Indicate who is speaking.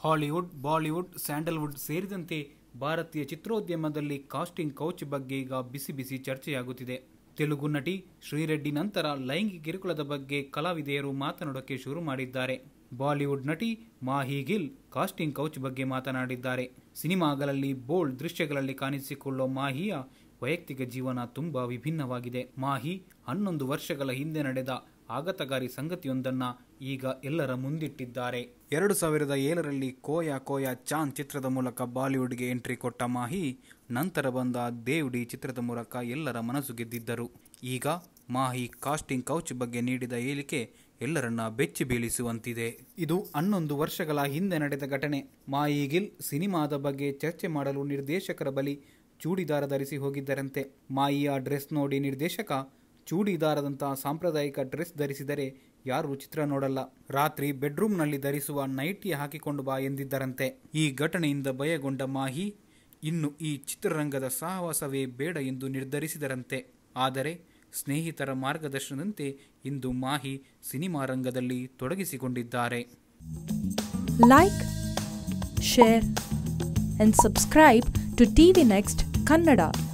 Speaker 1: Hollywood Bollywood Sandalwood ಸೇರಿದಂತೆ ಭಾರತೀಯ ಚಿತ್ರೋದ್ಯಮದಲ್ಲಿ casting couch ಬಗ್ಗೆ ಈಗ ಬಿಸಿ ಬಿಸಿ ಚರ್ಚೆಯಾಗುತ್ತಿದೆ ತೆಲುಗು ನಟಿ ಶ್ರೀರೆಡ್ಡಿ ನಂತರ ಲೈಂಗಿಕ ಕಿರುಕುಳದ ಬಗ್ಗೆ ಕಲಾವಿದೆಯರು ಮಾತನಾಡೋಕೆ ಶುರು ಮಾಡಿದ್ದಾರೆ ಬಾಲಿವುಡ್ ನಟಿ ಮಾಹಿ ಗಿಲ್ ಕಾಸ್ಟಿಂಗ್ ಕೌಚ್ ಬಗ್ಗೆ ಮಾತನಾಡಿದ್ದಾರೆ ಸಿನಿಮಾಗಳಲ್ಲಿ ಬೋಲ್ಡ್ ದೃಶ್ಯಗಳಲ್ಲಿ ಕಾಣಿಸಿಕೊಳ್ಳುವ ಮಾಹಿಯ ವೈಯಕ್ತಿಕ ಜೀವನ ತುಂಬಾ ವಿಭಿನ್ನವಾಗಿದೆ ಮಾಹಿ ಹನ್ನೊಂದು ವರ್ಷಗಳ ಹಿಂದೆ ನಡೆದ ಆಘಾತಕಾರಿ ಸಂಗತಿಯೊಂದನ್ನ ಈಗ ಎಲ್ಲರ ಮುಂದಿಟ್ಟಿದ್ದಾರೆ ಎರಡು ಸಾವಿರದ ಏಳರಲ್ಲಿ ಕೋಯಾ ಕೋಯಾ ಚಾಂದ್ ಚಿತ್ರದ ಮೂಲಕ ಬಾಲಿವುಡ್ಗೆ ಎಂಟ್ರಿ ಕೊಟ್ಟ ಮಾಹಿ ನಂತರ ಬಂದ ದೇವ್ಡಿ ಚಿತ್ರದ ಮೂಲಕ ಎಲ್ಲರ ಮನಸ್ಸು ಗೆದ್ದಿದ್ದರು ಈಗ ಮಾಹಿ ಕಾಸ್ಟಿಂಗ್ ಕೌಚ್ ಬಗ್ಗೆ ನೀಡಿದ ಹೇಳಿಕೆ ಎಲ್ಲರನ್ನ ಬೆಚ್ಚಿ ಬೀಳಿಸುವಂತಿದೆ ಇದು ಹನ್ನೊಂದು ವರ್ಷಗಳ ಹಿಂದೆ ನಡೆದ ಘಟನೆ ಮಾಹಿ ಗಿಲ್ ಸಿನಿಮಾದ ಬಗ್ಗೆ ಚರ್ಚೆ ಮಾಡಲು ನಿರ್ದೇಶಕರ ಬಳಿ ಚೂಡಿದಾರ ಧರಿಸಿ ಹೋಗಿದ್ದರಂತೆ ಮಾಯಿಯ ಡ್ರೆಸ್ ನೋಡಿ ನಿರ್ದೇಶಕ ಚೂಡಿದಾರದಂತಹ ಸಾಂಪ್ರದಾಯಿಕ ಡ್ರೆಸ್ ಧರಿಸಿದರೆ ಯಾರು ಚಿತ್ರ ನೋಡಲ್ಲ ರಾತ್ರಿ ಬೆಡ್ರೂಮ್ನಲ್ಲಿ ಧರಿಸುವ ನೈಟಿ ಹಾಕಿಕೊಂಡು ಬಾ ಎಂದಿದ್ದರಂತೆ ಈ ಘಟನೆಯಿಂದ ಭಯಗೊಂಡ ಮಾಹಿ ಇನ್ನು ಈ ಚಿತ್ರರಂಗದ ಸಹವಾಸವೇ ಬೇಡ ಎಂದು ನಿರ್ಧರಿಸಿದರಂತೆ ಆದರೆ ಸ್ನೇಹಿತರ ಮಾರ್ಗದರ್ಶನದಂತೆ ಇಂದು ಮಾಹಿ ಸಿನಿಮಾ ರಂಗದಲ್ಲಿ ತೊಡಗಿಸಿಕೊಂಡಿದ್ದಾರೆ
Speaker 2: like, share, and subscribe to TV Next Kannada.